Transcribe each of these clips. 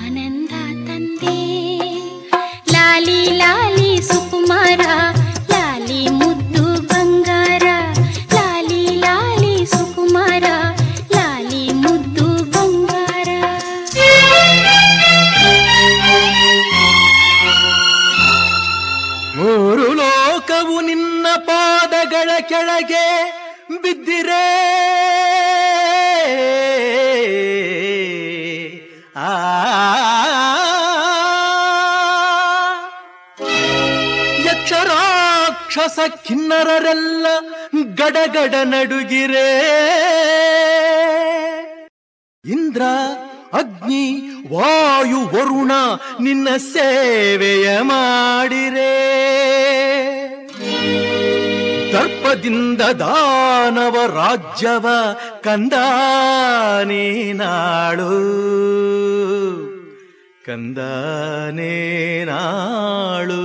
ಆನಂದ ತಂದೆ ಲಾಲಿ ಲಾಲಿ ಸುಕುಮಾರ ಲಾಲಿ ಮುದ್ದು ಬಂಗಾರ ಲಾಲಿ ಲಾಲಿ ಸುಕುಮಾರ ಲಾಲಿ ಮುದ್ದು ಬಂಗಾರ ಮೂರು ಲೋಕವು ನಿನ್ನ ಪಾದಗಳ ಕೆಳಗೆ ಬಿದ್ದಿರೆ ಆ ಯಕ್ಷರಾಕ್ಷಸ ಕಿನ್ನರರೆಲ್ಲ ಗಡಗಡ ನಡುಗಿರೆ ಇಂದ್ರ ಅಗ್ನಿ ವಾಯು ವರುಣ ನಿನ್ನ ಸೇವೆಯ ಮಾಡಿರೆ ದರ್ಪದಿಂದ ದಾನವ ರಾಜ್ಯವ ಕಂದಾನೇ ನಾಳು ಕಂದಾನೇ ನಾಳು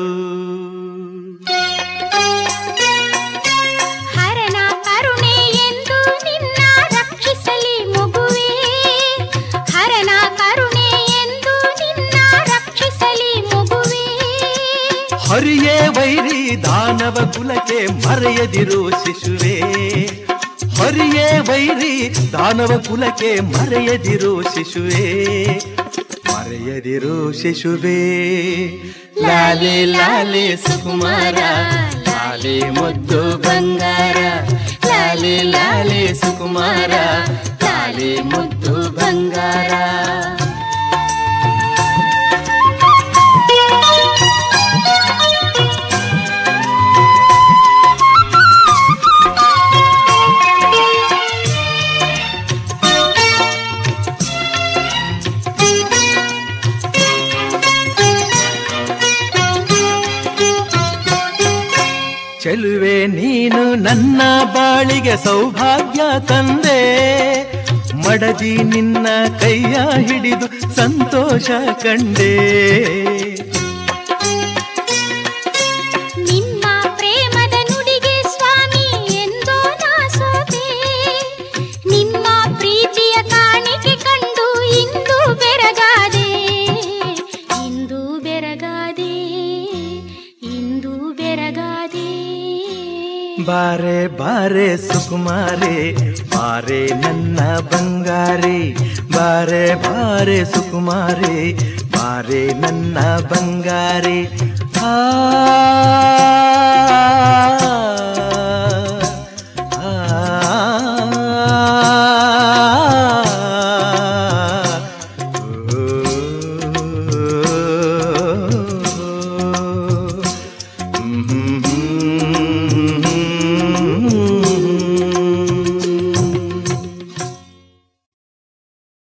ಹರನ ಕರುಣೆ ಎಂದು ನಿನ್ನ ರಕ್ಷಿಸಲಿ ಮಗುವೇ ಹರನ ಕರುಣೆ ಎಂದು ನಿನ್ನ ರಕ್ಷಿಸಲಿ ಮಗುವೇ ಹರಿಯೇ ವೈರಿ ದಾನವ ಕುಲಕ್ಕೆ ಮರೆಯದಿರು ಶಿಶುವೆ ಹರಿಯೇ ವೈರಿ ದಾನವ ಕುಲಕ್ಕೆ ಮರೆಯದಿರು ಶಿಶುವೆ ಮರೆಯದಿರು ಶಿಶುವೆ ಲಾಲೆ ಲಾಲೆ ಸುಕುಮಾರ ಲಾಲೆ ಮುದ್ದು ಬಂಗಾರ ಲಾಲೆ ಲಾಲೆ ಸುಕುಮಾರ ಲಾಲೆ ಮುದ್ದು ಬಂಗಾರ ಚೆಲುವೆ ನೀನು ನನ್ನ ಬಾಳಿಗೆ ಸೌಭಾಗ್ಯ ತಂದೆ ಮಡದಿ ನಿನ್ನ ಕೈಯ ಹಿಡಿದು ಸಂತೋಷ ಕಂಡೆ ನಿಮ್ಮ ಪ್ರೇಮದ ನುಡಿಗೆ ಸ್ವಾಮಿ ಎಂದೋ ನಾ ಸೋತೆ ನಿಮ್ಮ ಪ್ರೀತಿಯ ಕಾಣಿಕೆ ಕಂಡು ಇಂದು ಬೆರಗಾದೆ ಇಂದು ಬೆರಗಾದೆ ಇಂದು ಬೆರಗಾದೆ ಬಾರೆ ಬಾರೆ ಸುಕುಮಾರೆ ಬಾರೆ ನನ್ನ ಬಂಗಾರೆ ಬಾರೆ ಬಾರೆ ಸುಕುಮಾರೆ ಬಾರೆ ನನ್ನ ಬಂಗಾರೆ ಆ